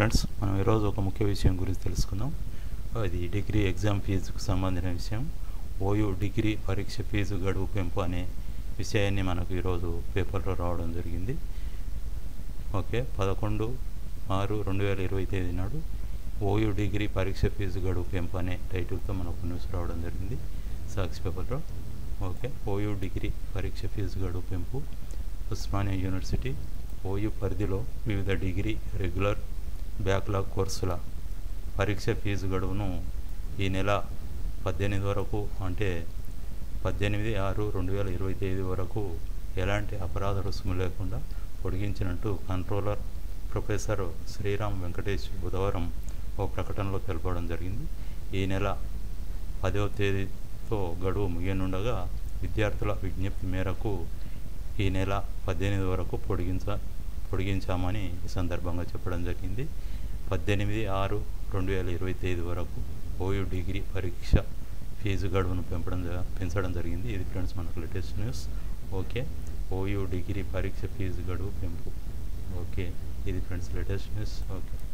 friends మనం ఈరోజు ఒక ముఖ్య విషయం గురించి తెలుసుకుందాం అది డిగ్రీ ఎగ్జామ్ ఫీజుకు సంబంధించిన విషయం ఓయూ డిగ్రీ పరీక్ష ఫీజు గడువు పెంపు అనే విషయాన్ని మనకు ఈరోజు పేపర్లో రావడం జరిగింది ఓకే పదకొండు ఆరు రెండు వేల ఇరవై తేదీ నాడు ఓయూ డిగ్రీ పరీక్ష ఫీజు గడువు పెంపు అనే టైటిల్తో మనకు న్యూస్ రావడం జరిగింది సాక్షి పేపర్లో ఓకే ఓయూ డిగ్రీ పరీక్ష ఫీజు గడువు పెంపు ఉస్మానియా యూనివర్సిటీ ఓయూ పరిధిలో వివిధ డిగ్రీ రెగ్యులర్ బ్యాక్లాగ్ కోర్సుల పరీక్ష ఫీజు గడువును ఈ నెల పద్దెనిమిది వరకు అంటే పద్దెనిమిది ఆరు రెండు వేల ఇరవై తేదీ వరకు ఎలాంటి అపరాధ రుసుము లేకుండా పొడిగించినట్టు కంట్రోలర్ ప్రొఫెసర్ శ్రీరామ్ వెంకటేష్ బుధవారం ఓ ప్రకటనలో తెలపడం జరిగింది ఈ నెల పదవ తేదీతో గడువు ముగియనుండగా విద్యార్థుల విజ్ఞప్తి మేరకు ఈ నెల పద్దెనిమిది వరకు పొడిగించ పొడిగించామని ఈ సందర్భంగా చెప్పడం జరిగింది పద్దెనిమిది ఆరు రెండు వేల ఇరవై తేదీ వరకు ఓయూ డిగ్రీ పరీక్ష ఫీజు గడువును పెంపడం జ- పెంచడం జరిగింది ఇది ఫ్రెండ్స్ మనకు latest news okay OU degree పరీక్ష ఫీజు గడువు పెంపు ఓకే ఇది ఫ్రెండ్స్ లేటెస్ట్ న్యూస్ ఓకే